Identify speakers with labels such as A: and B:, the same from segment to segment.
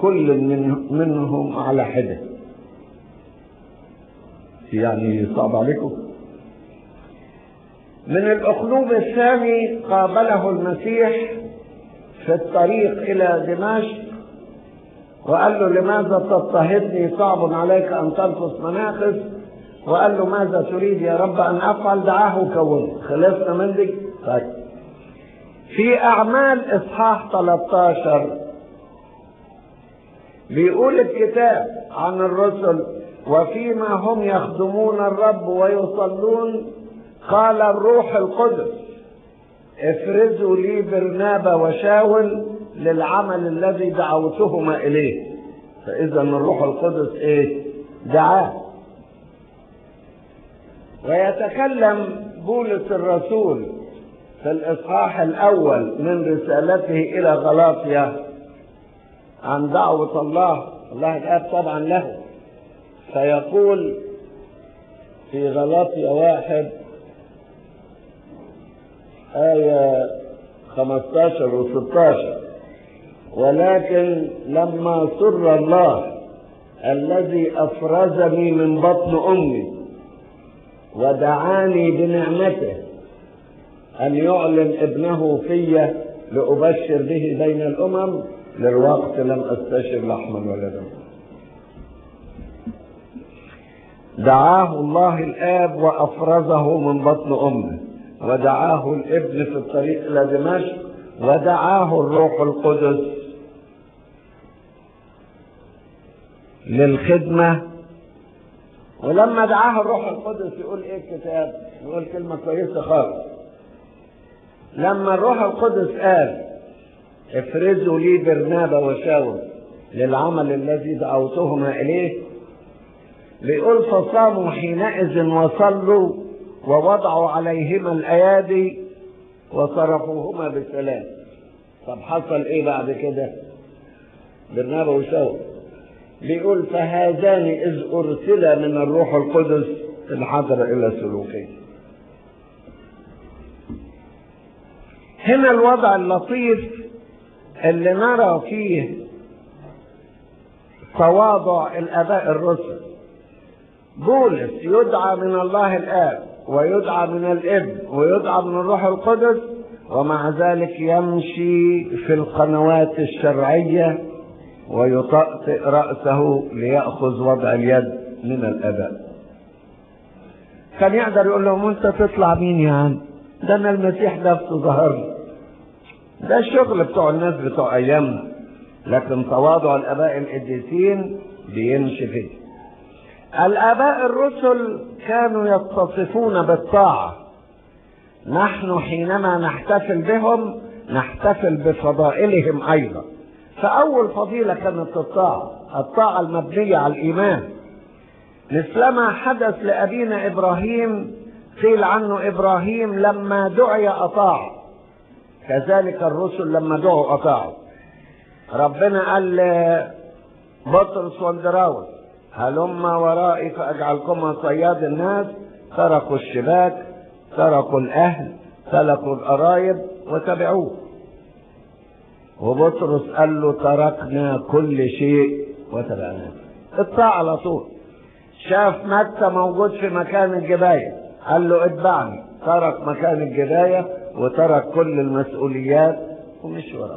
A: كل من منهم على حده يعني صعب عليكم من الأخلوب الثاني قابله المسيح في الطريق إلى دمشق وقال له لماذا تضطهدني صعب عليك أن تنقص مناخس وقال له ماذا تريد يا رب أن أفعل دعاه وكونه خلصنا من دي طيب في أعمال إصحاح 13 بيقول الكتاب عن الرسل وفيما هم يخدمون الرب ويصلون قال الروح القدس افرزوا لي برنابا وشاول للعمل الذي دعوتهما اليه فاذا الروح القدس ايه دعاه ويتكلم بولس الرسول في الاصحاح الاول من رسالته الى غلاطيا عن دعوه الله الله الاب طبعا له فيقول في غلاطيا واحد آية 15 و 16 ولكن لما سر الله الذي أفرزني من بطن أمي ودعاني بنعمته أن يعلن ابنه في لأبشر به بين الأمم للوقت لم أستشر لحما ولا دما دعاه الله الآب وأفرزه من بطن أمه ودعاه الابن في الطريق إلى دمشق ودعاه الروح القدس للخدمة ولما دعاه الروح القدس يقول ايه الكتاب يقول كلمة كويسة خالص لما الروح القدس قال افرزوا لي برنابا وشاول للعمل الذي دعوتهما اليه بيقول فصاموا حينئذ وصلوا ووضعوا عليهما الايادي وصرفوهما بسلام طب حصل ايه بعد كده برنابا وشاول بيقول فهذان اذ ارسلا من الروح القدس انحدر الى سلوكيه هنا الوضع اللطيف اللي نرى فيه تواضع الاباء الرسل بولس يدعى من الله الاب ويدعى من الابن ويدعى من الروح القدس ومع ذلك يمشي في القنوات الشرعيه ويطأطئ رأسه ليأخذ وضع اليد من الآباء كان يقدر يقول لهم انت تطلع مين يا عم ده انا المسيح نفسه ظهر لي ده الشغل بتوع الناس بتوع ايامنا لكن تواضع الاباء القديسين بيمشي فيه الاباء الرسل كانوا يتصفون بالطاعه نحن حينما نحتفل بهم نحتفل بفضائلهم ايضا فأول فضيلة كانت الطاعة الطاعة المبنية على الإيمان مثلما حدث لأبينا إبراهيم قيل عنه إبراهيم لما دعي أطاع كذلك الرسل لما دعوا أطاعوا ربنا قال بطرس واندراوس هلم ورائي فأجعلكما صياد الناس تركوا الشباك تركوا الأهل تركوا القرايب وتبعوه وبطرس قال له تركنا كل شيء وتبعناه الطاعة على طول شاف متى موجود في مكان الجباية قال له اتبعني ترك مكان الجباية وترك كل المسؤوليات ومش وراه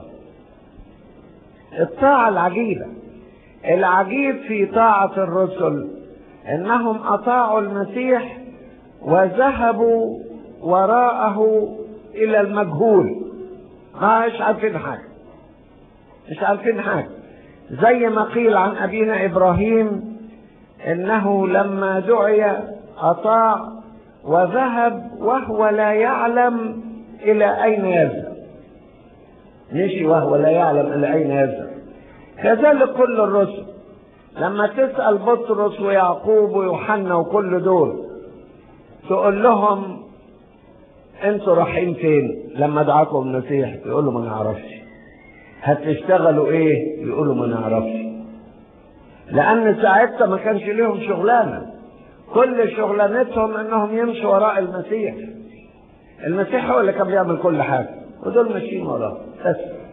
A: الطاعة العجيبة العجيب في طاعة الرسل انهم اطاعوا المسيح وذهبوا وراءه الى المجهول مش عارفين حاجه مش عارفين حاجة زي ما قيل عن أبينا إبراهيم إنه لما دعي أطاع وذهب وهو لا يعلم إلى أين يذهب مشي وهو لا يعلم إلى أين يذهب كذلك كل الرسل لما تسأل بطرس ويعقوب ويوحنا وكل دول تقول لهم انتوا رايحين فين لما دعاكم المسيح يقولوا ما نعرفش هتشتغلوا ايه يقولوا ما نعرفش لان ساعتها ما كانش ليهم شغلانه كل شغلانتهم انهم يمشوا وراء المسيح المسيح هو اللي كان بيعمل كل حاجه ودول ماشيين وراه بس